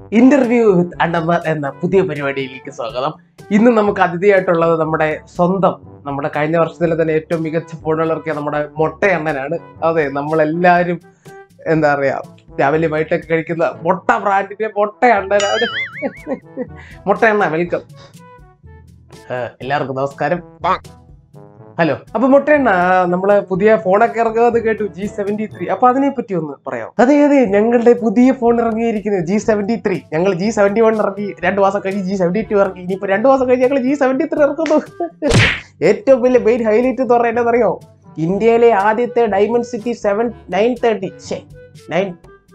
Interview വിത്ത് അണ്ടന്മാർ എന്ന പുതിയ പരിപാടിയിലേക്ക് സ്വാഗതം ഇന്ന് നമുക്ക് അതിഥിയായിട്ടുള്ളത് നമ്മുടെ സ്വന്തം നമ്മുടെ കഴിഞ്ഞ വർഷത്തിലെ തന്നെ ഏറ്റവും മികച്ച ഫോണുകളൊക്കെ നമ്മുടെ മൊട്ടയണ്ണനാണ് അതെ നമ്മളെല്ലാവരും എന്താ പറയാ രാവിലെ വൈകിട്ടൊക്കെ കഴിക്കുന്ന മൊട്ട ബ്രാൻഡിന്റെ മൊട്ട അണ്ണനാണ് മൊട്ട എണ്ണ വെൽക്കം എല്ലാവർക്കും നമസ്കാരം ഹലോ അപ്പൊ മുട്ടയണ്ണ നമ്മള് പുതിയ ഫോണൊക്കെ ഇറങ്ങുന്നത് കേട്ടു ജി സെവന്റി ത്രീ അപ്പൊ അതിനെ പറ്റി ഒന്ന് പറയാം അതെ അതെ ഞങ്ങളുടെ പുതിയ ഫോൺ ഇറങ്ങിയിരിക്കുന്നത് ജി സെവന്റി ത്രീ ഞങ്ങൾ ജി സെവന്റി വൺ ഇറങ്ങി രണ്ടു മാസം കഴിഞ്ഞ് ജി സെവന്റി ടു ഇറങ്ങി ഇനിയിപ്പോ രണ്ടു മാസം കഴിഞ്ഞ് ഞങ്ങൾ ജി സെവന്റി ത്രീ ഇറക്കുന്നു ഏറ്റവും വലിയ മെയിൻ ഹൈലൈറ്റ് എന്ന് പറയുന്നത് എന്നറിയോ ഇന്ത്യയിലെ ആദ്യത്തെ Dimensity seven nine thirty nine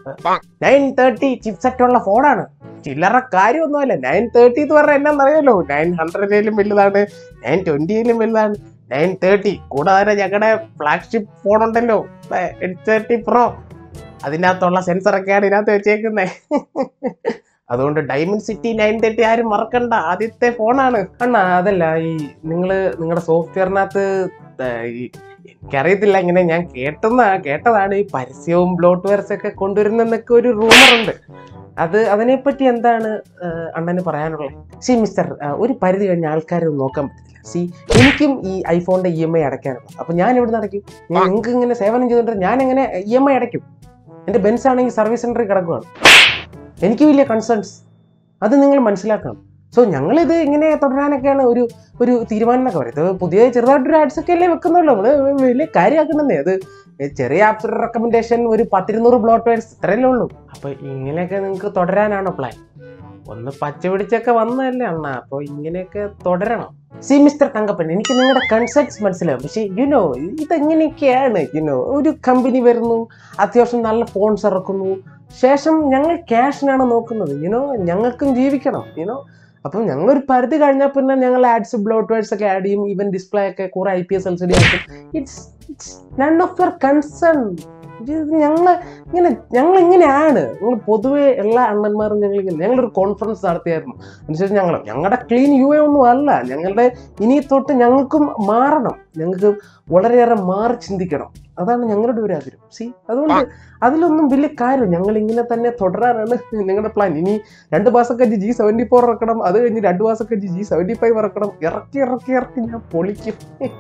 nine thirty chipset ഉള്ള ഫോണാണ് ചില്ലറ കാര്യമൊന്നുമല്ല നയൻ തേർട്ടി എന്ന് പറഞ്ഞാൽ എന്നാന്നറിയാലോ നയൻ ഹൺഡ്രഡിലും വലുതാണ് നയൻ ട്വന്റിയിലും വലുതാണ് നയൻ തേർട്ടി കൂടാതെ ഞങ്ങളുടെ ഫ്ലാഗ്ഷിപ്പ് ഫോൺ ഉണ്ടല്ലോ എയ്റ്റ് തേർട്ടി പ്രോ അതിനകത്തുള്ള സെൻസറൊക്കെയാണ് ഇതിനകത്ത് വെച്ചേക്കുന്നത് അതുകൊണ്ട് ഡയമണ്ട് സിറ്റി നയൻ തേർട്ടി ആരും മറക്കണ്ട ആദ്യത്തെ ഫോണാണ് അണ്ണാ അതല്ല ഈ നിങ്ങള് നിങ്ങളുടെ സോഫ്റ്റ്വെയറിനകത്ത് ഈ എനിക്കറിയത്തില്ല ഇങ്ങനെ ഞാൻ കേട്ടെന്ന കേട്ടതാണ് ഈ പരസ്യവും ബ്ലോട്ട്വെയർസ് ഒക്കെ കൊണ്ടുവരുന്നെന്നൊക്കെ ഒരു റൂമറുണ്ട് അത് അതിനെപ്പറ്റി എന്താണ് ഏഹ്, അണ്ണന് പറയാനുള്ളത് സി മിസ്റ്റർ ഏഹ്, ഒരു പരിധി കഴിഞ്ഞ ആൾക്കാരെ നോക്കാൻ പറ്റില്ല സി എനിക്കും ഈ ഐഫോണിന്റെ ഇ എം ഐ അടയ്ക്കാനുള്ളത് അപ്പൊ ഞാൻ എവിടെ അടയ്ക്കും നിങ്ങൾക്ക് ഇങ്ങനെ സേവനം ചെയ്തുകൊണ്ട് ഞാൻ എങ്ങനെ ഇ എം ഐ അടയ്ക്കും എന്റെ ബെൻസ് ആണെങ്കിൽ സർവീസ് സെന്ററിൽ കിടക്കുകയാണ് എനിക്ക് വലിയ കൺസേൺസ് അത് നിങ്ങൾ മനസ്സിലാക്കണം സോ ഞങ്ങളിത് ഇങ്ങനെ തുടരാനൊക്കെയാണ് ഒരു ഒരു തീരുമാനം എന്നൊക്കെ പറയുന്നത് ഇത് പുതിയ ചെറുതായിട്ടൊരു ആഡ്സ് ഒക്കെ അല്ലേ വെക്കുന്നുള്ളൂ നമ്മള് വലിയ കാര്യമാക്കണമെന്നേ അത് ചെറിയ ആപ്സ് റെക്കമെൻഡേഷൻ ഒരു പത്തിരുന്നൂറ് ബ്ലോട്ട് വേഴ്സ് ഇത്രയല്ലേ ഉള്ളൂ അപ്പൊ ഇങ്ങനെയൊക്കെ നിങ്ങൾക്ക് തുടരാനാണോ പ്ലാൻ ഒന്ന് പച്ച പിടിച്ചൊക്കെ വന്നതല്ലേ അണ്ണ അപ്പൊ ഇങ്ങനെയൊക്കെ തുടരണം സി മിസ്റ്റർ തങ്കപ്പൻ എനിക്ക് നിങ്ങളുടെ കൺസെപ്റ്റ്സ് മനസ്സിലാവും പക്ഷേ യുനോ ഇതെങ്ങനെയൊക്കെയാണ് യുനോ ഒരു കമ്പനി വരുന്നു അത്യാവശ്യം നല്ല ഫോൺസ് ഇറക്കുന്നു ശേഷം ഞങ്ങൾ ക്യാഷിനാണ് നോക്കുന്നത് യുനോ ഞങ്ങൾക്കും ജീവിക്കണം യുനോ അപ്പം ഞങ്ങൾ ഒരു പരിധി കഴിഞ്ഞാൽ പിന്നെ ഞങ്ങൾ ആഡ്സ് ബ്ലോട്ട്വേഴ്സ് ഒക്കെ ആഡ് ചെയ്യും ഈവൻ ഡിസ്പ്ലേ ഒക്കെ കുറെ I P S L C D ആക്കും it's it's none of your concern ഞങ്ങൾ ഇങ്ങനെ ഞങ്ങൾ ഇങ്ങനെയാണ് ഞങ്ങൾ പൊതുവെ എല്ലാ അണ്ണന്മാരും ഞങ്ങൾ ഇങ്ങനെ ഞങ്ങളൊരു കോൺഫറൻസ് നടത്തിയായിരുന്നു അതിനുശേഷം ഞങ്ങൾ ഞങ്ങളുടെ ക്ലീൻ യു എ ഒന്നും അല്ല ഞങ്ങളുടെ ഇനി തൊട്ട് ഞങ്ങൾക്കും മാറണം ഞങ്ങൾക്ക് വളരെയേറെ മാറി ചിന്തിക്കണം അതാണ് ഞങ്ങളുടെ ഒരു ആഗ്രഹം സി അതുകൊണ്ട് അതിലൊന്നും വലിയ കാര്യം ഞങ്ങൾ ഇങ്ങനെ തന്നെ തുടരാനാണ് ഞങ്ങളുടെ പ്ലാൻ ഇനി രണ്ട് മാസം കഴിഞ്ഞ് ജി സെവൻറ്റി ഫോർ ഇറക്കണം അത് കഴിഞ്ഞ് രണ്ട് മാസം കഴിഞ്ഞ് ജി സെവൻറ്റി ഫൈവ് ഇറക്കണം ഇറക്കി ഇറക്കി ഇറക്കി ഞാൻ പൊളിക്കും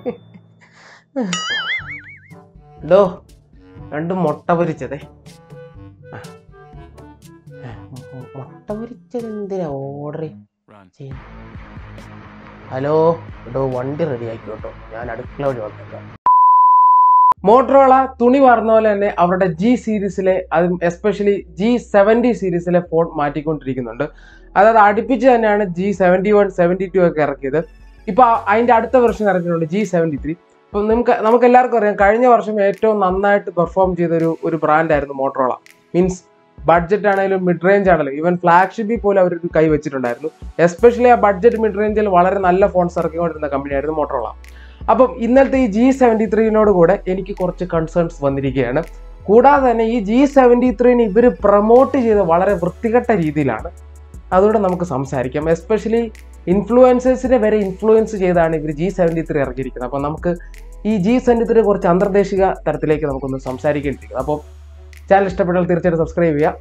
ഡോ രണ്ട് മുട്ട പൊരിച്ചതേ ആ. ആ, മുട്ട പൊരിച്ചത് എന്തിനാ ഓർഡർ ചെയ്യും ഹലോ ഡോ വണ്ടി റെഡി ആക്കി കേട്ടോ ഞാൻ അടുക്കള വഴി വന്നേക്കാം മോട്ടറോള തുണി പറഞ്ഞ പോലെ തന്നെ അവരുടെ ജി സീരീസിലെ അതും എസ്പെഷ്യലി ജി സെവൻറ്റി സീരീസിലെ ഫോൺ മാറ്റിക്കൊണ്ടിരിക്കുന്നുണ്ട് അതായത് അടുപ്പിച്ച് തന്നെയാണ് G seventy one seventy two ഒക്കെ ഇറക്കിയത് ഇപ്പൊ അതിന്റെ അടുത്ത വെർഷൻ ഇറക്കിയിട്ടുണ്ട് ജി സെവൻറ്റി ത്രീ ഇപ്പം നമുക്ക് നമുക്ക് എല്ലാവർക്കും അറിയാം കഴിഞ്ഞ വർഷം ഏറ്റവും നന്നായിട്ട് പെർഫോം ചെയ്ത ഒരു ഒരു ബ്രാൻഡായിരുന്നു മോട്ടറോള മീൻസ് ബഡ്ജറ്റ് ആണെങ്കിലും മിഡ് റേഞ്ച് ആണെങ്കിലും ഈവൻ ഫ്ലാഗ്ഷിപ്പിൽ പോലും അവർ കൈ വെച്ചിട്ടുണ്ടായിരുന്നു എസ്പെഷ്യലി ആ ബഡ്ജറ്റ് മിഡ് റേഞ്ചിൽ വളരെ നല്ല ഫോൺസ് ഇറക്കിക്കൊണ്ടിരുന്ന കമ്പനിയായിരുന്നു മോട്ടറോള അപ്പം ഇന്നത്തെ ഈ ജി സെവൻറ്റി ത്രീനോട് കൂടെ എനിക്ക് കുറച്ച് കൺസേൺസ് വന്നിരിക്കുകയാണ് കൂടാതെ തന്നെ ഈ ജി സെവൻറ്റി ത്രീന് ഇവർ പ്രൊമോട്ട് ചെയ്ത് വളരെ വൃത്തികെട്ട രീതിയിലാണ് അതുകൊണ്ട് നമുക്ക് സംസാരിക്കാം എസ്പെഷ്യലി ഇൻഫ്ലുവൻസേഴ്സിനെ വരെ ഇൻഫ്ലുവൻസ് ചെയ്താണ് ഇവർ ജി സെവൻറ്റി ത്രീ ഇറക്കിയിരിക്കുന്നത് അപ്പോൾ നമുക്ക് ഈ ജി സെവൻറ്റി ത്രീ കുറച്ച് അന്തർദേശിക തരത്തിലേക്ക് നമുക്കൊന്ന് സംസാരിക്കേണ്ടിയിരിക്കുന്നത് അപ്പോൾ ചാനൽ ഇഷ്ടപ്പെട്ടാൽ തീർച്ചയായിട്ടും സബ്സ്ക്രൈബ് ചെയ്യുക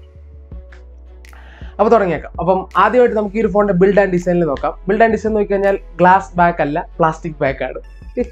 അപ്പോൾ തുടങ്ങിയേക്കാം അപ്പം ആദ്യമായിട്ട് നമുക്ക് ഈ ഒരു ഫോണിന്റെ ബിൽഡ് ആൻഡ് ഡിസൈനിൽ നോക്കാം ബിൽഡ് ആൻഡ് ഡിസൈൻ നോക്കി കഴിഞ്ഞാൽ ഗ്ലാസ് ബാക്ക് അല്ല പ്ലാസ്റ്റിക് ബാക്ക് ആണ്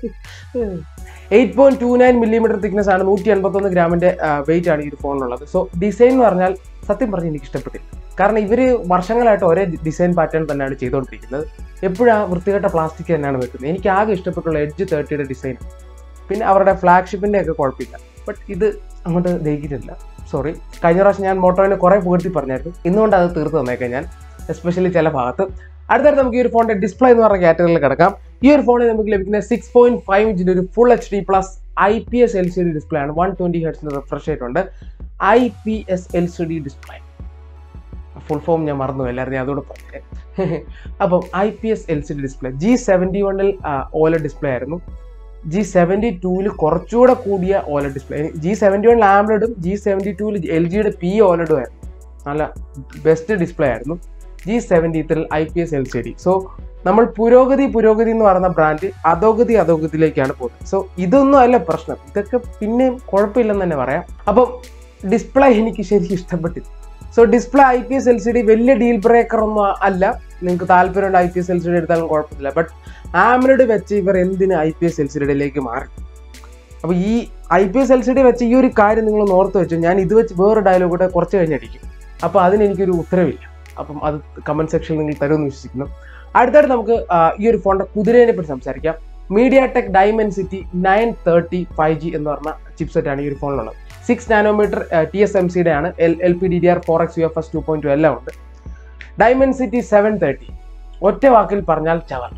eight point two nine millimetre thickness ആണ് നൂറ്റി എൺപത്തൊന്ന് ഗ്രാമിന്റെ വെയിറ്റ് ആണ് ഈ ഒരു ഫോണിനുള്ളത് സോ ഡിസൈൻ എന്ന് പറഞ്ഞാൽ സത്യം പറഞ്ഞ് എനിക്ക് ഇഷ്ടപ്പെട്ടില്ല കാരണം ഇവർ വർഷങ്ങളായിട്ട് ഒരേ ഡിസൈൻ പാറ്റേൺ തന്നെയാണ് ചെയ്തുകൊണ്ടിരിക്കുന്നത് എപ്പോഴും ആ വൃത്തികെട്ട പ്ലാസ്റ്റിക് തന്നെയാണ് വെക്കുന്നത് എനിക്ക് ആകെ ഇഷ്ടപ്പെട്ടുള്ള എഡ്ജ് തേർട്ടിയുടെ ഡിസൈൻ പിന്നെ അവരുടെ ഫ്ലാഗ്ഷിപ്പിന്റെ ഒക്കെ കുഴപ്പമില്ല ബട്ട് ഇത് അങ്ങോട്ട് ദഹിക്കുന്നില്ല സോറി കഴിഞ്ഞ പ്രാവശ്യം ഞാൻ മോട്ടോനെ കുറെ പുകഴ്ത്തി പറഞ്ഞായിരുന്നു ഇന്നുകൊണ്ട് അത് തീർത്ത് തന്നേക്കാം ഞാൻ എസ്പെഷ്യലി ചില ഭാഗത്ത് അടുത്തായിട്ട് നമുക്ക് ഈ ഒരു ഫോണിന്റെ ഡിസ്പ്ലേ എന്ന് പറഞ്ഞ കാറ്റഗറിയിൽ കിടക്കാം ഈ ഒരു ഫോണിൽ നമുക്ക് ലഭിക്കുന്ന സിക്സ് പോയിന്റ് ഫൈവ് ഇഞ്ചിന്റെ ഒരു full H D plus I P S L C D display ആണ് വൺ ട്വന്റി ഹെഡ്സിന്റെ റിഫ്രഷ് ആയിട്ടുണ്ട് I P S L C D display full form ഞാൻ മറന്നു എല്ലാവരും ഞാൻ അതോടെ പറഞ്ഞേ അപ്പം I P S L C D display G seventy വണ്ണിൽ ഓല ഡിസ്പ്ലേ ആയിരുന്നു ജി സെവൻറ്റി ടൂവിൽ കുറച്ചുകൂടെ കൂടിയ ഓല ഡിസ്പ്ലേ ജി സെവൻറ്റി വണ്ണിൽ ആംബ്ലഡും ജി സെവൻറ്റി ടൂവിൽ എൽ ജിയുടെ പി ഓലഡും ആയിരുന്നു നല്ല ബെസ്റ്റ് ഡിസ്പ്ലേ ആയിരുന്നു G seventy three I P S L C D so നമ്മൾ പുരോഗതി പുരോഗതി എന്ന് പറയുന്ന ബ്രാൻഡ് അധോഗതി അധോഗതിയിലേക്കാണ് പോകുന്നത് സോ ഇതൊന്നും അല്ല പ്രശ്നം ഇതൊക്കെ പിന്നെയും കുഴപ്പമില്ലെന്ന് തന്നെ പറയാം അപ്പം ഡിസ്പ്ലേ എനിക്ക് ശരിക്കും ഇഷ്ടപ്പെട്ടില്ല so display I P S L C D വലിയ ഡീൽ ബ്രേക്കർ ഒന്നും അല്ല നിങ്ങൾക്ക് താല്പര്യമുണ്ട് I P S L C D എടുത്താലും കുഴപ്പമില്ല ബട്ട് ആംലഡ് വെച്ച് ഇവർ എന്തിന് I P S L C ഡിയിലേക്ക് മാറി അപ്പോൾ ഈ I P S L C D വെച്ച് ഈ ഒരു കാര്യം നിങ്ങൾ ഓർത്ത് വെച്ചു ഞാൻ ഇത് വെച്ച് വേറെ ഡയലോഗ് കൂടെ കുറച്ച് കഴിഞ്ഞടിക്കും അപ്പോൾ അതിന് എനിക്കൊരു ഉത്തരവില്ല അപ്പം അത് കമന്റ് സെക്ഷനിൽ നിങ്ങൾ തരുമെന്ന് വിശ്വസിക്കുന്നു അടുത്തായിട്ട് നമുക്ക് ആ, ഈ ഒരു ഫോണിന്റെ കുതിരേനെ പറ്റി സംസാരിക്കാം MediaTek Dimensity nine thirty five G എന്ന് പറഞ്ഞ ചിപ്സെറ്റ് ആണ് ഈ ഒരു ഫോണിലുള്ളത് six nanometre T S M സിയുടെ ആണ് L L P D D R four X U F S two point two എല്ലാം ഉണ്ട് ഡൈമെൻസിറ്റി സെവൻ തേർട്ടി ഒറ്റ വാക്കിൽ പറഞ്ഞാൽ ചവർ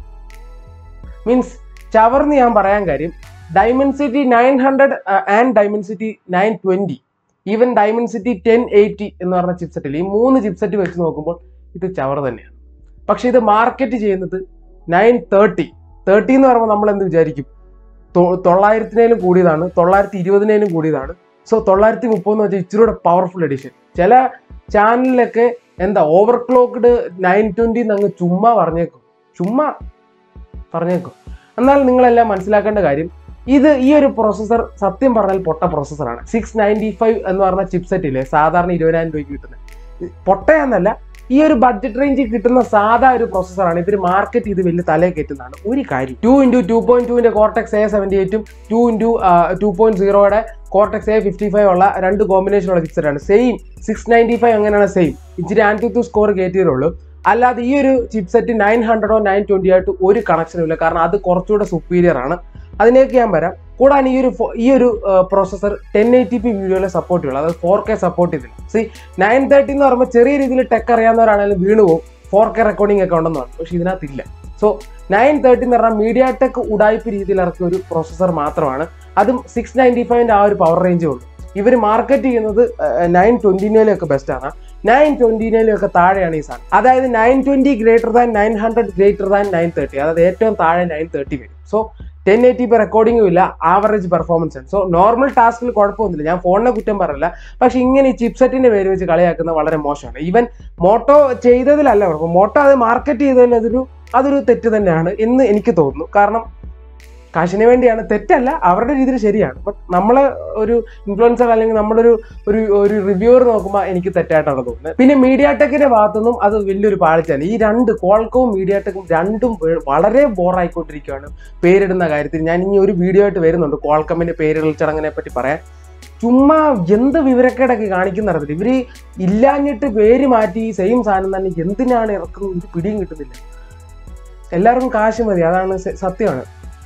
മീൻസ് ചവർ എന്ന് ഞാൻ പറയാൻ കാര്യം Dimensity nine hundred and Dimensity nine twenty even Dimensity ten eighty എന്ന് പറഞ്ഞ ചിപ്സെറ്റിൽ ഈ മൂന്ന് ചിപ്സെറ്റ് വെച്ച് നോക്കുമ്പോൾ ഇത് ചവർ തന്നെയാണ് പക്ഷെ ഇത് മാർക്കറ്റ് ചെയ്യുന്നത് നയൻ തേർട്ടി തേർട്ടി എന്ന് പറയുമ്പോൾ നമ്മൾ എന്ത് വിചാരിക്കും തൊ- തൊള്ളായിരത്തിനേലും കൂടിയതാണ് തൊള്ളായിരത്തി ഇരുപതിനേലും കൂടിയതാണ് സോ തൊള്ളായിരത്തി മുപ്പത് എന്ന് വെച്ചാൽ ഇച്ചിരി കൂടെ പവർഫുൾ എഡിഷൻ ചില ചാനലിലൊക്കെ എന്താ ഓവർ ക്ലോക്ക്ഡ് നയൻ ട്വന്റി അങ്ങ് ചുമ്മാ പറഞ്ഞേക്കും ചുമ്മാ പറഞ്ഞേക്കും എന്നാൽ നിങ്ങളെല്ലാം മനസ്സിലാക്കേണ്ട കാര്യം ഇത് ഈ ഒരു പ്രോസസ്സർ സത്യം പറഞ്ഞാൽ പൊട്ട പ്രോസസ്സറാണ് സിക്സ് നയൻറ്റി ഫൈവ് എന്ന് പറഞ്ഞ ചിപ്സെറ്റില്ലേ സാധാരണ ഇരുപതിനായിരം രൂപയ്ക്ക് കിട്ടുന്നത് പൊട്ടയെന്നല്ല ഈ ഒരു ബഡ്ജറ്റ് റേഞ്ചിൽ കിട്ടുന്ന സാധാ ഒരു പ്രോസസ്സറാണ് ഇവർ മാർക്കറ്റ് ചെയ്ത് വലിയ തലയിൽ കയറ്റുന്നതാണ് ഒരു കാര്യം ടു ഇൻറ്റു ടു പോയിന്റ് ടുവിന്റെ കോർട്ടെക്സ് എ സെവൻറ്റി എയ്റ്റും ടു ഇൻറ്റു ടു പോയിന്റ് സീറോയുടെ കോർട്ടെക്സ് എ ഫിഫ്റ്റി ഫൈവ് ഉള്ള രണ്ട് കോമ്പിനേഷനുള്ള ചിപ്സെറ്റാണ് സെയിം സിക്സ് നയൻറ്റി ഫൈവ് അങ്ങനെയാണ് സെയിം ഇച്ചിരി ആൻറ്റി സ്കോർ കയറ്റിയതുള്ളൂ അല്ലാതെ ഈ ഒരു ചിപ്സെറ്റ് നയൻ ഹൺഡ്രഡോ നയൻ ട്വന്റി ആയിട്ട് ഒരു കണക്ഷനും ഇല്ല കാരണം അത് കുറച്ചുകൂടെ സുപ്പീരിയർ ആണ് അതിലേക്ക് ഞാൻ വരാം കൂടാതെ ഈ ഒരു ഫോ- ഈ ഒരു പ്രോസസ്സർ ടെൻ എയ്റ്റി പി വീഡിയോയിലെ സപ്പോർട്ട് ചെയ്യുള്ളൂ അതായത് ഫോർ കെ സപ്പോർട്ട് ചെയ്തില്ല സി നയൻ തേർട്ടി എന്ന് പറയുമ്പോൾ ചെറിയ രീതിയിൽ ടെക് അറിയാവുന്നവരാണെങ്കിലും വീണു പോകും ഫോർ കെ റെക്കോർഡിംഗ് ഒക്കെ ഉണ്ടെന്ന് പറഞ്ഞു പക്ഷേ ഇതിനകത്തില്ല സോ നയൻ തേർട്ടി എന്ന് പറഞ്ഞാൽ മീഡിയ ടെക് ഉടായ്പ രീതിയിൽ ഇറക്കിയ ഒരു പ്രോസസ്സർ മാത്രമാണ് അതും സിക്സ് നയൻറ്റി ഫൈവിൻ്റെ ആ ഒരു പവർ റേഞ്ചേ ഉള്ളൂ ഇവർ മാർക്കറ്റ് ചെയ്യുന്നത് നയൻ ട്വന്റിനേലും ഒക്കെ ബെസ്റ്റ് ആണ് നയൻ ട്വന്റിനേലും ഒക്കെ താഴെയാണ് ഈ സാധനം അതായത് nine twenty greater than nine hundred greater than nine thirty അതായത് ഏറ്റവും താഴെ നയൻ തേർട്ടി വരും സോ ടെൻ എയ്റ്റി പി റെക്കോർഡിംഗും ഇല്ല ആവറേജ് പെർഫോമൻസ് ആണ് സോ നോർമൽ ടാസ്കിൽ കുഴപ്പമൊന്നുമില്ല ഞാൻ ഫോണിനെ കുറ്റം പറയില്ല പക്ഷെ ഇങ്ങനെ ഈ ചിപ്സെറ്റിന്റെ പേര് വെച്ച് കളിയാക്കുന്നത് വളരെ മോശമാണ് ഈവൻ മോട്ടോ ചെയ്തതിലല്ല കുഴപ്പം മോട്ടോ അത് മാർക്കറ്റ് ചെയ്തതിൽ അതൊരു അതൊരു തെറ്റ് തന്നെയാണ് എന്ന് എനിക്ക് തോന്നുന്നു കാരണം കാശിന് വേണ്ടിയാണ് തെറ്റല്ല അവരുടെ രീതിയിൽ ശരിയാണ് ബട്ട് നമ്മൾ ഒരു ഇൻഫ്ലുവൻസർ അല്ലെങ്കിൽ നമ്മളൊരു ഒരു ഒരു റിവ്യൂവർ നോക്കുമ്പോൾ എനിക്ക് തെറ്റായിട്ടാണ് തോന്നുന്നത് പിന്നെ മീഡിയ ടെക്കിന്റെ ഭാഗത്തുനിന്നും അത് വലിയൊരു പാളിച്ചാണ് ഈ രണ്ട് കോൾക്കവും മീഡിയ ടെക്കും രണ്ടും വെ- വളരെ ബോറായിക്കൊണ്ടിരിക്കുകയാണ് പേരിടുന്ന കാര്യത്തിൽ ഞാൻ ഇനി ഒരു വീഡിയോ ആയിട്ട് വരുന്നുണ്ട് കോൾക്കമ്മിന്റെ പേരിടൽ ചടങ്ങിനെ പറ്റി പറയാൻ ചുമ്മാ എന്ത് വിവരക്കേടൊക്കെ കാണിക്കുന്ന അറിയത്തില്ല ഇവര് ഇല്ലാഞ്ഞിട്ട് പേര് മാറ്റി സെയിം സാധനം തന്നെ എന്തിനാണ് ഇറക്കുന്നത് ഒരു പിടിയും കിട്ടുന്നില്ല എല്ലാവർക്കും കാശ് മതി അതാണ് സ- സത്യമാണ്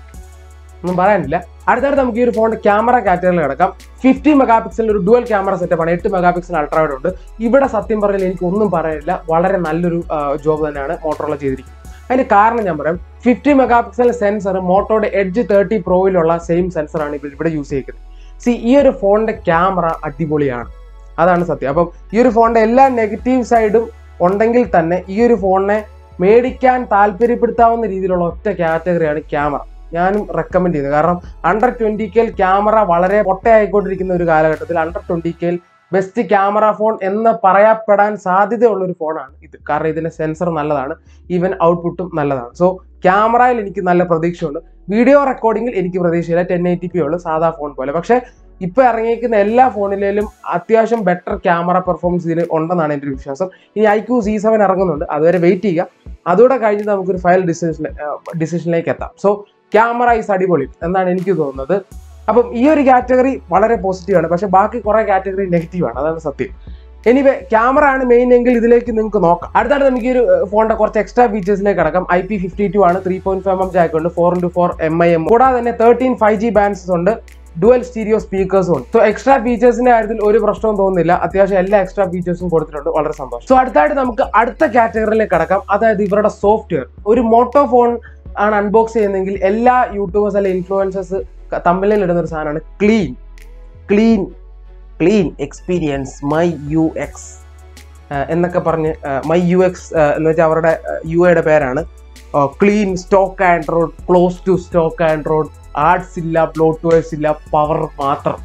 ഒന്നും പറയാനില്ല അടുത്തടുത്ത് നമുക്ക് ഈ ഒരു ഫോണിന്റെ ക്യാമറ കാറ്റഗറിയിൽ കിടക്കാം ഫിഫ്റ്റി മെഗാ പിക്സൽ ഒരു ഡുവൽ ക്യാമറ സെറ്റപ്പ് ആണ് എട്ട് മെഗാ പിക്സൽ അൾട്രാവൈഡ് ഉണ്ട് ഇവിടെ സത്യം പറഞ്ഞാൽ എനിക്ക് ഒന്നും പറയാനില്ല വളരെ നല്ലൊരു ജോബ് തന്നെയാണ് മോട്ടോറോള ചെയ്തിരിക്കുന്നത് അതിന്റെ കാരണം ഞാൻ പറയാം ഫിഫ്റ്റി മെഗാ പിക്സൽ സെൻസർ മോട്ടോയുടെ എഡ്ജ് തേർട്ടി പ്രോയിലുള്ള സെയിം സെൻസറാണ് ഇവർ ഇവിടെ യൂസ് ചെയ്തിരിക്കുന്നത് സി ഈ ഒരു ഫോണിന്റെ ക്യാമറ അടിപൊളിയാണ് അതാണ് സത്യം അപ്പം ഈ ഒരു ഫോണിന്റെ എല്ലാ നെഗറ്റീവ് സൈഡും ഉണ്ടെങ്കിൽ തന്നെ ഈ ഒരു ഫോണിനെ മേടിക്കാൻ താല്പര്യപ്പെടുത്താവുന്ന രീതിയിലുള്ള ഒറ്റ കാറ്റഗറിയാണ് ക്യാമറ ഞാനും റെക്കമെൻഡ് ചെയ്യുന്നത് കാരണം അണ്ടർ ട്വന്റി കെയിൽ ക്യാമറ വളരെ പൊട്ടയായിക്കൊണ്ടിരിക്കുന്ന ഒരു കാലഘട്ടത്തിൽ അണ്ടർ ട്വന്റി കെയിൽ ബെസ്റ്റ് ക്യാമറ ഫോൺ എന്ന് പറയപ്പെടാൻ സാധ്യതയുള്ള ഒരു ഫോണാണ് ഇത് കാരണം ഇതിന്റെ സെൻസർ നല്ലതാണ് ഈവൻ ഔട്ട്പുട്ടും നല്ലതാണ് സോ ക്യാമറയിൽ എനിക്ക് നല്ല പ്രതീക്ഷയുണ്ട് വീഡിയോ റെക്കോർഡിങ്ങിൽ എനിക്ക് പ്രതീക്ഷയില്ല ടെൻ എയ്റ്റി പി ഉള്ളൂ സാധാ ഫോൺ പോലെ പക്ഷേ ഇപ്പൊ ഇറങ്ങിയിരിക്കുന്ന എല്ലാ ഫോണിലേലും അത്യാവശ്യം ബെറ്റർ ക്യാമറ പെർഫോമൻസ് ഇതിന് ഉണ്ടെന്നാണ് എൻ്റെ ഒരു വിശ്വാസം ഇനി ഐ ക്യു സി സെവൻ ഇറങ്ങുന്നുണ്ട് അതുവരെ വെയിറ്റ് ചെയ്യുക അതോടെ കഴിഞ്ഞ് നമുക്കൊരു ഫയൽ ഡിസിഷൻ ഡിസിഷനിലേക്ക് എത്താം സോ ക്യാമറ ഈസ് അടിപൊളി എന്നാണ് എനിക്ക് തോന്നുന്നത് അപ്പം ഈ ഒരു കാറ്റഗറി വളരെ പോസിറ്റീവ് ആണ് പക്ഷെ ബാക്കി കുറെ കാറ്റഗറി നെഗറ്റീവ് ആണ് അതാണ് സത്യം എനിവേ ക്യാമറ ആണ് മെയിൻ എങ്കിൽ ഇതിലേക്ക് നിങ്ങൾക്ക് നോക്കാം അടുത്തായിട്ട് നമുക്ക് ഈ ഒരു ഫോണിന്റെ കുറച്ച് എക്സ്ട്രാ ഫീച്ചേഴ്സിലേക്ക് കടക്കാം ഐ പി ഫിഫ്റ്റി ടു ആണ് three point five M jack ഉണ്ട് four into four M I M കൂടാതെ തന്നെ തേർട്ടീൻ ഫൈവ് ജി ബാൻഡ്സ് ഉണ്ട് ഡുവൽ സ്റ്റീരിയോ സ്പീക്കേഴ്സും ഉണ്ട് സോ എക്സ്ട്രാ ഫീച്ചേഴ്സിന്റെ കാര്യത്തിൽ ഒരു പ്രശ്നവും തോന്നുന്നില്ല അത്യാവശ്യം എല്ലാ എക്സ്ട്രാ ഫീച്ചേഴ്സും കൊടുത്തിട്ടുണ്ട് വളരെ സന്തോഷം സോ അടുത്തായിട്ട് നമുക്ക് അടുത്ത കാറ്റഗറിയിലേക്ക് കടക്കാം അതായത് ഇവരുടെ സോഫ്റ്റ്വെയർ ഒരു മോട്ടോ ഫോൺ ആണ് അൺബോക്സ് ചെയ്യുന്നതെങ്കിൽ എല്ലാ യൂട്യൂബേഴ്സ് അല്ലെങ്കിൽ ഇൻഫ്ലുവൻസേഴ്സ് തമ്മിലിൽ ഇടുന്ന ഒരു സാധനമാണ് clean clean clean experience my U X എന്നൊക്കെ പറഞ്ഞ് മൈ യു എക്സ് എന്ന് വെച്ചാൽ അവരുടെ യു എയുടെ പേരാണ് clean stock Android close to stock Android ads ഇല്ല ബ്ലോട്ട്വേഴ്സ് ഇല്ല പവർ മാത്രം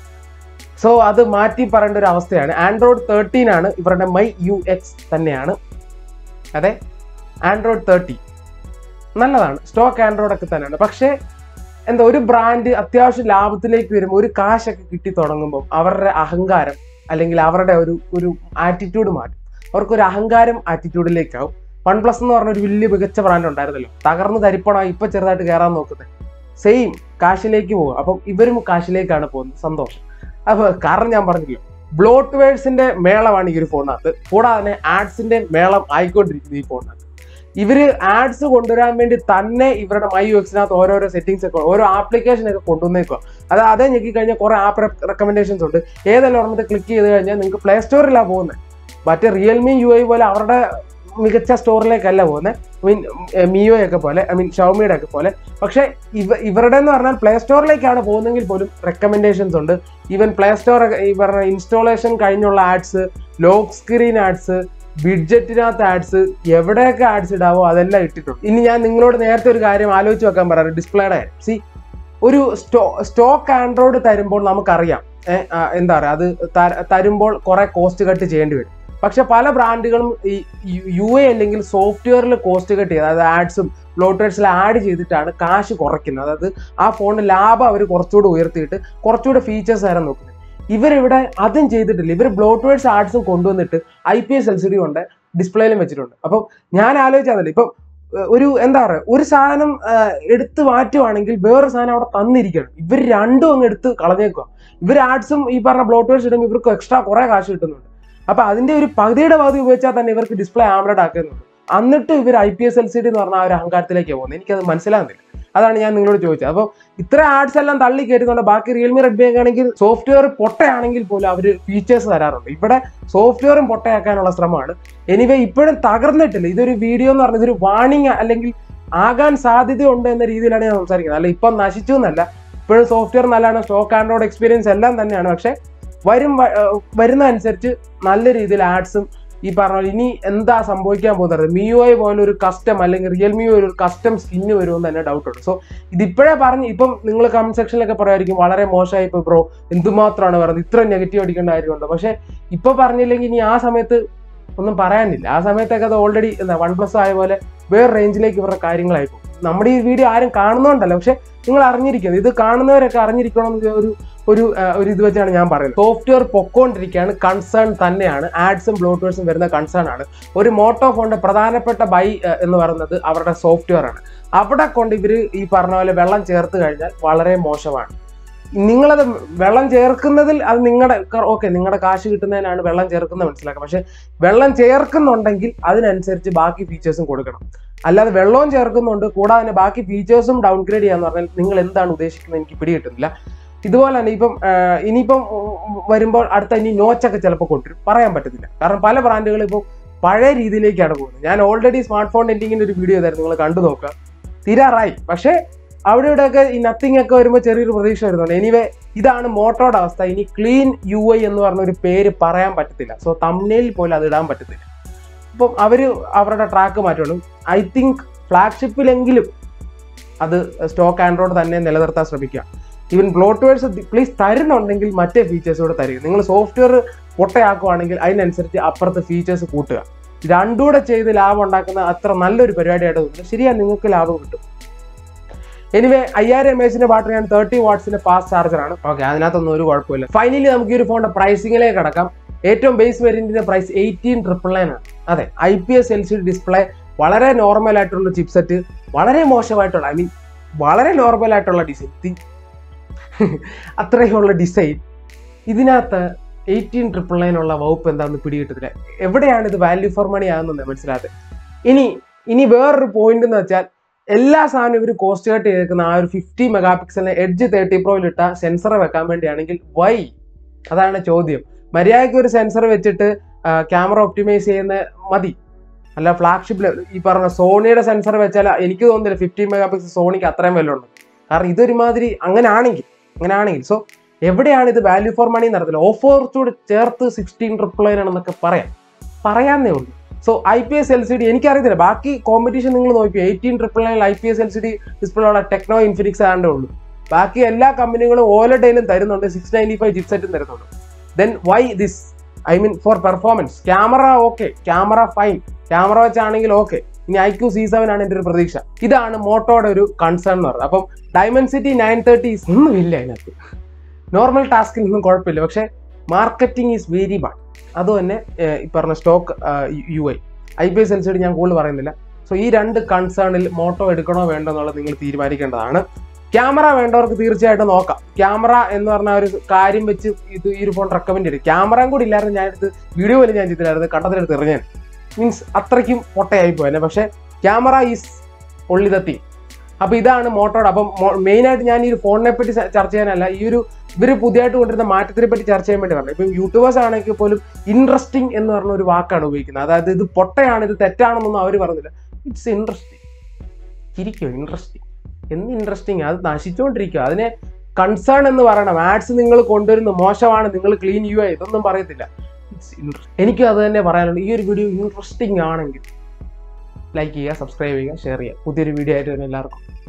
സോ അത് മാറ്റി പറയേണ്ട ഒരു അവസ്ഥയാണ് ആൻഡ്രോയിഡ് തേർട്ടീൻ ആണ് ഇവരുടെ മൈ യു എക്സ് തന്നെയാണ് അതെ ആൻഡ്രോയിഡ് തേർട്ടി നല്ലതാണ് സ്റ്റോക്ക് ആൻഡ്രോയിഡ് ഒക്കെ തന്നെയാണ് പക്ഷേ എന്താ ഒരു ബ്രാൻഡ് അത്യാവശ്യം ലാഭത്തിലേക്ക് വരുമ്പോൾ ഒരു കാശൊക്കെ കിട്ടി തുടങ്ങുമ്പോൾ അവരുടെ അഹങ്കാരം അല്ലെങ്കിൽ അവരുടെ ഒരു ഒരു ആറ്റിറ്റ്യൂഡ് മാറ്റും അവർക്കൊരു അഹങ്കാരം ആറ്റിറ്റ്യൂഡിലേക്കാവും വൺ പ്ലസ് എന്ന് പറഞ്ഞ ഒരു വലിയ മികച്ച ബ്രാൻഡ് ഉണ്ടായിരുന്നല്ലോ തകർന്ന് തരിപ്പണമായി ഇപ്പൊ ചെറുതായിട്ട് കയറാൻ നോക്കുന്നത് സെയിം കാശിലേക്ക് പോകും അപ്പം ഇവരും കാശിലേക്കാണ് പോകുന്നത് സന്തോഷം അപ്പൊ കാരണം ഞാൻ പറഞ്ഞില്ല ബ്ലോട്ട്വേഴ്സിന്റെ മേളമാണ് ഈ ഒരു ഫോണിനകത്ത് കൂടാതെ തന്നെ ആഡ്സിന്റെ മേളം ആയിക്കൊണ്ടിരിക്കുന്നത് ഈ ഫോണിനകത്ത് ഇവര് ആഡ്സ് കൊണ്ടുവരാൻ വേണ്ടി തന്നെ ഇവരുടെ മൈ യു എക്സിനകത്ത് ഓരോരോ സെറ്റിംഗ്സ് ഒക്കെ ഓരോ ആപ്ലിക്കേഷൻ ഒക്കെ കൊണ്ടുവന്നേക്കുക അത് അതേ ഞെക്കി കഴിഞ്ഞാൽ കുറെ ആപ്പ് റെക്കമെൻഡേഷൻസ് ഉണ്ട് ഏതെല്ലാം ഒരെണ്ണത്തിൽ ക്ലിക്ക് ചെയ്ത് കഴിഞ്ഞാൽ നിങ്ങൾക്ക് പ്ലേ സ്റ്റോറിലാണ് പോകുന്നത് മറ്റേ റിയൽമി യു ഐ പോലെ അവരുടെ മികച്ച സ്റ്റോറിലേക്കല്ല പോകുന്നത് മീൻ മിയോ ഒക്കെ പോലെ ഐ മീൻ ഷൗമിയുടെ ഒക്കെ പോലെ പക്ഷേ ഇവ ഇവരുടെ എന്ന് പറഞ്ഞാൽ പ്ലേ സ്റ്റോറിലേക്കാണ് പോകുന്നതെങ്കിൽ പോലും റെക്കമെൻഡേഷൻസ് ഉണ്ട് ഈവൻ പ്ലേ സ്റ്റോർ ഈ പറഞ്ഞ ഇൻസ്റ്റാളേഷൻ കഴിഞ്ഞുള്ള ആഡ്സ് ലോക്ക് സ്ക്രീൻ ആഡ്സ് ബിഡ്ജറ്റിനകത്ത് ആഡ്സ് എവിടെയൊക്കെ ആഡ്സ് ഇടാവോ അതെല്ലാം ഇട്ടിട്ടുണ്ട് ഇനി ഞാൻ നിങ്ങളോട് നേരത്തെ ഒരു കാര്യം ആലോചിച്ച് വെക്കാൻ പറയാറ് ഡിസ്പ്ലേയുടെ കാര്യം സി ഒരു സ്റ്റോ സ്റ്റോക്ക് ആൻഡ്രോയിഡ് തരുമ്പോൾ നമുക്കറിയാം ഏഹ്, ആ, എന്താ പറയുക അത് ത- തരുമ്പോൾ കുറെ കോസ്റ്റ് കട്ട് ചെയ്യേണ്ടി വരും പക്ഷെ പല ബ്രാൻഡുകളും ഈ യു എ അല്ലെങ്കിൽ സോഫ്റ്റ്വെയറിൽ കോസ്റ്റ് കട്ട് ചെയ്ത് അതായത് ആഡ്സും ബ്ലോട്ടേഴ്സിൽ ആഡ് ചെയ്തിട്ടാണ് കാശ് കുറയ്ക്കുന്നത് അതായത് ആ ഫോണിന് ലാഭം അവർ കുറച്ചുകൂടി ഉയർത്തിയിട്ട് കുറച്ചുകൂടി ഫീച്ചേഴ്സ് തരാൻ നോക്കുന്നത് ഇവരിവിടെ അതും ചെയ്തിട്ടില്ല ഇവർ ബ്ലോട്ട്വേഴ്സ് ആർട്സും കൊണ്ടുവന്നിട്ട് I P S L C D കൊണ്ട് ഡിസ്പ്ലേയിലും വെച്ചിട്ടുണ്ട് അപ്പം ഞാൻ ആലോചിച്ചതല്ല ഇപ്പം ഏഹ്, ഒരു എന്താ പറയുക ഒരു സാധനം ഏഹ്, എടുത്ത് മാറ്റുവാണെങ്കിൽ വേറൊരു സാധനം അവിടെ തന്നിരിക്കണം ഇവർ രണ്ടും അങ്ങ് എടുത്ത് കളഞ്ഞേക്കുക ഇവർ ആർട്സും ഈ പറഞ്ഞ ബ്ലോട്ട്വേഴ്സ് ഇടുമ്പോൾ ഇവർക്ക് എക്സ്ട്രാ കുറെ കാശ് കിട്ടുന്നുണ്ട് അപ്പൊ അതിന്റെ ഒരു പകുതിയുടെ പകുതി ഉപയോഗിച്ചാൽ തന്നെ ഇവർക്ക് ഡിസ്പ്ലേ ആംബ്ലഡ് ആക്കുന്നുണ്ട് എന്നിട്ട് ഇവർ I P S L C D എന്ന് പറഞ്ഞ ആ ഒരു അഹങ്കാരത്തിലേക്ക് പോകുന്നത് എനിക്കത് മനസ്സിലാകുന്നില്ല അതാണ് ഞാൻ നിങ്ങളോട് ചോദിച്ചത് അപ്പോൾ ഇത്ര ആഡ്സ് എല്ലാം തള്ളി കയറ്റുന്നുണ്ട് ബാക്കി റിയൽമി റെഡ്മി ഒക്കെ ആണെങ്കിൽ സോഫ്റ്റ്വെയർ പൊട്ടയാണെങ്കിൽ പോലും അവർ ഫീച്ചേഴ്സ് തരാറുണ്ട് ഇവിടെ സോഫ്റ്റ്വെയറും പൊട്ടയാക്കാനുള്ള ശ്രമമാണ് എനിവേ ഇപ്പോഴും തകർന്നിട്ടില്ല ഇതൊരു വീഡിയോ എന്ന് പറഞ്ഞത് ഇതൊരു വാണിംഗ് അല്ലെങ്കിൽ ആകാൻ സാധ്യതയുണ്ട് എന്ന രീതിയിലാണ് ഞാൻ സംസാരിക്കുന്നത് അല്ല ഇപ്പം നശിച്ചു എന്നല്ല ഇപ്പോഴും സോഫ്റ്റ്വെയർ നല്ലതാണ് സ്റ്റോക്ക് ആൻഡ്രോയിഡ് എക്സ്പീരിയൻസ് എല്ലാം തന്നെയാണ് പക്ഷെ വരും വ- ഏർ വരുന്ന അനുസരിച്ച് നല്ല രീതിയിൽ ആഡ്സും ഈ പറഞ്ഞ പോലെ ഇനി എന്താ സംഭവിക്കാൻ പോകുന്നത് മിയോയെ പോലെ ഒരു കസ്റ്റം അല്ലെങ്കിൽ റിയൽമി ഒരു കസ്റ്റം സ്കിന്ന് വരുമെന്ന് തന്നെ ഡൗട്ട് ഉണ്ട് സോ ഇതിപ്പോഴേ പറഞ്ഞ് ഇപ്പം നിങ്ങൾ കമന്റ് സെക്ഷനിലൊക്കെ പറയുമായിരിക്കും വളരെ മോശമായി ഇപ്പൊ ബ്രോ എന്തുമാത്രമാണ് പറയുന്നത് ഇത്ര നെഗറ്റീവ് അടിക്കേണ്ട കാര്യമുണ്ട് പക്ഷെ ഇപ്പൊ പറഞ്ഞില്ലെങ്കിൽ ഇനി ആ സമയത്ത് ഒന്നും പറയാനില്ല ആ സമയത്തൊക്കെ അത് ഓൾറെഡി എന്താ വൺ പ്ലസ് ആയ പോലെ വേറെ റേഞ്ചിലേക്ക് ഇവരുടെ കാര്യങ്ങളായി പോകും നമ്മുടെ ഈ വീഡിയോ ആരും കാണുന്നോണ്ടല്ല പക്ഷെ നിങ്ങൾ അറിഞ്ഞിരിക്കുന്നത് ഇത് കാണുന്നവരൊക്കെ അറിഞ്ഞിരിക്കണം എന്ന് ഒരു ഒരു ആ, ഒരു ഇത് വെച്ചാണ് ഞാൻ പറയുന്നത് സോഫ്റ്റ്വെയർ പൊക്കോണ്ടിരിക്കുകയാണ് കൺസേൺ തന്നെയാണ് ആഡ്സും ബ്ലോട്ട്വേഴ്സും വരുന്ന കൺസേൺ ആണ് ഒരു മോട്ടോ ഫോണിന്റെ പ്രധാനപ്പെട്ട ബൈ എന്ന് പറയുന്നത് അവരുടെ സോഫ്റ്റ്വെയർ ആണ് അവിടെ കൊണ്ട് ഇവർ ഈ പറഞ്ഞ പോലെ വെള്ളം ചേർത്ത് കഴിഞ്ഞാൽ വളരെ മോശമാണ് നിങ്ങളത് വെള്ളം ചേർക്കുന്നതിൽ അത് നിങ്ങളുടെ ഓക്കെ നിങ്ങളുടെ കാശ് കിട്ടുന്നതിനാണ് വെള്ളം ചേർക്കുന്നത് മനസ്സിലാക്കുക പക്ഷെ വെള്ളം ചേർക്കുന്നുണ്ടെങ്കിൽ അതിനനുസരിച്ച് ബാക്കി ഫീച്ചേഴ്സും കൊടുക്കണം അല്ലാതെ വെള്ളവും ചേർക്കുന്നുണ്ട് കൂടാതെ തന്നെ ബാക്കി ഫീച്ചേഴ്സും ഡൗൺഗ്രേഡ് ചെയ്യാന്ന് പറഞ്ഞാൽ നിങ്ങൾ എന്താണ് ഉദ്ദേശിക്കുന്നത് എനിക്ക് പിടികിട്ടുന്നില്ല ഇതുപോലെ തന്നെ ഇപ്പം ആ, ഇനിയിപ്പം ഉം, വരുമ്പോൾ അടുത്ത ഇനി നോച്ചൊക്കെ ചിലപ്പോൾ കൊണ്ടുവരും പറയാൻ പറ്റത്തില്ല കാരണം പല ബ്രാൻഡുകളും ഇപ്പോൾ പഴയ രീതിയിലേക്കാണ് പോകുന്നത് ഞാൻ ഓൾറെഡി സ്മാർട്ട് ഫോൺ എൻഡിങ്ങിന്റെ ഒരു വീഡിയോ തരുന്നു നിങ്ങൾ കണ്ടു നോക്കുക തീരാറായി പക്ഷേ അവിടെ ഇവിടെയൊക്കെ ഈ നത്തിങ് ഒക്കെ വരുമ്പോൾ ചെറിയൊരു പ്രതീക്ഷ വരുന്നുണ്ട് എനിവേ ഇതാണ് മോട്ടോയുടെ അവസ്ഥ ഇനി ക്ലീൻ യു ഐ എന്ന് പറഞ്ഞ ഒരു പേര് പറയാൻ പറ്റത്തില്ല സോ തമ്മിൽ പോലും അത് ഇടാൻ പറ്റത്തില്ല അപ്പം അവർ അവരുടെ ട്രാക്ക് മാറ്റുള്ളൂ ഐ തിങ്ക് ഫ്ലാഗ്ഷിപ്പിലെങ്കിലും അത് സ്റ്റോക്ക് ആൻഡ്രോയിഡ് തന്നെ നിലനിർത്താൻ ശ്രമിക്കുക ഈവൻ ബ്ലോട്ട്വേഴ്സ് പ്ലീസ് തരുന്നുണ്ടെങ്കിൽ മറ്റേ ഫീച്ചേഴ്സ് കൂടെ തരിക നിങ്ങൾ സോഫ്റ്റ്വെയർ പൊട്ടയാക്കുവാണെങ്കിൽ അതിനനുസരിച്ച് അപ്പുറത്ത് ഫീച്ചേഴ്സ് കൂട്ടുക രണ്ടുകൂടെ ചെയ്ത് ലാഭം ഉണ്ടാക്കുന്ന അത്ര നല്ലൊരു പരിപാടിയായിട്ട് തോന്നുന്നു ശരിയാ നിങ്ങൾക്ക് ലാഭം കിട്ടും എനിവേ അയ്യായിരം എം എച്ചിന്റെ ബാറ്ററിയാണ് തേർട്ടി വാട്ട്സിന്റെ ഫാസ്റ്റ് ചാർജറാണ് ഓക്കെ അതിനകത്തൊന്നും ഒരു കുഴപ്പമില്ല ഫൈനലി നമുക്ക് ഈ ഒരു ഫോണിന്റെ പ്രൈസിംഗിലേക്ക് കടക്കാം ഏറ്റവും ബേസ് വേരിയന്റിന്റെ പ്രൈസ് എയ്റ്റീൻ ട്രിപ്പിൾ നയൻ ആണ് അതെ I P S L C display വളരെ നോർമൽ ആയിട്ടുള്ള ചിപ്സെറ്റ് വളരെ മോശമായിട്ടുള്ള ഐ മീൻ വളരെ നോർമൽ ആയിട്ടുള്ള ഡിസൈൻ അത്രയുള്ള ഡിസൈൻ ഇതിനകത്ത് എയ്റ്റീൻ ട്രിപ്പിൾ നയൻ ഉള്ള വകുപ്പ് എന്താണെന്ന് പിടികിട്ടത്തില്ല എവിടെയാണ് ഇത് വാല്യൂ ഫോർ മണി ആകുന്നത് മനസ്സിലാകാതെ ഇനി ഇനി വേറൊരു പോയിന്റ് എന്ന് വെച്ചാൽ എല്ലാ സാധനവും ഇവർ കോസ്റ്റ് കട്ട് ചെയ്തേക്കുന്ന ആ ഒരു ഫിഫ്റ്റി മെഗാ പിക്സലിന് എഡ്ജ് തേർട്ടി പ്രോയിലിട്ട സെൻസർ വെക്കാൻ വേണ്ടിയാണെങ്കിൽ വൈ അതാണ് ചോദ്യം മര്യാദയ്ക്ക് ഒരു സെൻസർ വെച്ചിട്ട് ക്യാമറ ഒപ്റ്റിമൈസ് ചെയ്യുന്ന മതി അല്ല ഫ്ലാഗ്ഷിപ്പിൽ ഈ പറഞ്ഞ സോണിയുടെ സെൻസർ വെച്ചാൽ എനിക്ക് തോന്നുന്നില്ല ഫിഫ്റ്റി മെഗാ പിക്സൽ സോണിക്ക് അത്രയും വില ഉണ്ട് കാരണം ഇതൊരുമാതിരി അങ്ങനെ ആണെങ്കിൽ അങ്ങനെ ആണെങ്കിൽ സോ എവിടെയാണ് ഇത് വാല്യൂ ഫോർ മണി നടത്തില്ല ഓഫർ ചൂട് ചേർത്ത് സിക്സ്റ്റീൻ ട്രിപ്പിൾ നയൻ ആണെന്നൊക്കെ പറയാം പറയാന്നേ ഉള്ളൂ so I P S L C D എനിക്കറിയത്തില്ല ബാക്കി കോമ്പറ്റീഷൻ നിങ്ങൾ നോക്കിയോ eighteen triple nine I P S L C D display ഉള്ള ടെക്നോ ഇൻഫിനിക്സ് ആണ്ടേ ഉള്ളൂ ബാക്കി എല്ലാ കമ്പനികളും ഓലഡേയിലും തരുന്നുണ്ട് സിക്സ് നയൻറ്റി ഫൈവ് ജിപ്സെറ്റും തരുന്നുണ്ട് then why this I mean for performance camera okay camera fine camera വെച്ചാണെങ്കിൽ ഓക്കെ ഇനി ഐ ക്യു സി സെവൻ ആണ് എൻ്റെ ഒരു പ്രതീക്ഷ ഇതാണ് മോട്ടോയുടെ ഒരു കൺസേൺ എന്ന് പറയുന്നത് അപ്പം ഡയമൻസിറ്റി നയൻ തേർട്ടി ഒന്നുമില്ല അതിനകത്ത് നോർമൽ ടാസ്കിൽ ഒന്നും കുഴപ്പമില്ല പക്ഷെ മാർക്കറ്റിംഗ് ഈസ് വെരി ബാഡ് അത് തന്നെ ഏഹ്, ഈ പറഞ്ഞ stock U I I P S L C ഞാൻ കൂടുതൽ പറയുന്നില്ല സോ ഈ രണ്ട് കൺസേണിൽ മോട്ടോ എടുക്കണോ വേണ്ടോ എന്നുള്ളത് നിങ്ങൾ തീരുമാനിക്കേണ്ടതാണ് ക്യാമറ വേണ്ടവർക്ക് തീർച്ചയായിട്ടും നോക്കാം ക്യാമറ എന്ന് പറഞ്ഞ ഒരു കാര്യം വെച്ച് ഇത് ഈ ഒരു ഫോൺ റെക്കമെൻഡ് ചെയ്യും ക്യാമറയും കൂടി ഇല്ലായിരുന്നു ഞാൻ എടുത്ത് വീഡിയോ പോലും ഞാൻ ചെയ്തില്ലായിരുന്നു കണ്ടത്തിലെടുത്ത് എറിഞ്ഞാൻ മീൻസ് അത്രയ്ക്കും പൊട്ടയായി പോയത് പക്ഷേ camera is only the thing അപ്പൊ ഇതാണ് മോട്ടോയുടെ അപ്പം മെയിൻ ആയിട്ട് ഞാൻ ഈ ഒരു ഫോണിനെ പറ്റി ച- ചർച്ച ചെയ്യാനല്ല ഈ ഒരു ഇവർ പുതിയതായിട്ട് കൊണ്ടുവരുന്ന മാറ്റത്തിനെ പറ്റി ചർച്ച ചെയ്യാൻ വേണ്ടി പറഞ്ഞു ഇപ്പം യൂട്യൂബേഴ്സ് ആണെങ്കിൽ പോലും ഇൻട്രസ്റ്റിംഗ് എന്ന് പറഞ്ഞ ഒരു വാക്കാണ് ഉപയോഗിക്കുന്നത് അതായത് ഇത് പൊട്ടയാണ് ഇത് തെറ്റാണെന്നൊന്നും അവർ പറഞ്ഞില്ല ഇറ്റ്സ് ഇൻട്രസ്റ്റിംഗ് ചിരിക്കോ ഇൻട്രസ്റ്റിംഗ് എന്ത് ഇൻട്രസ്റ്റിംഗ് അത് നശിച്ചുകൊണ്ടിരിക്കുക അതിനെ കൺസേൺ എന്ന് പറയണം ആഡ്സ് നിങ്ങൾ കൊണ്ടുവരുന്നു മോശമാണ് നിങ്ങൾ ക്ലീൻ ചെയ്യുക ഇതൊന്നും പറയത്തില്ല ഇറ്റ്സ് ഇൻട്രസ്റ്റ് എനിക്കും അത് തന്നെ പറയാനുള്ളൂ ഈ ഒരു വീഡിയോ ഇൻട്രസ്റ്റിംഗ് ആണെങ്കിൽ ലൈക്ക് ചെയ്യുക സബ്സ്ക്രൈബ് ചെയ്യുക ഷെയർ ചെയ്യുക പുതിയൊരു വീഡിയോ ആയിട്ട് തന്നെ എല്ലാവർക്കും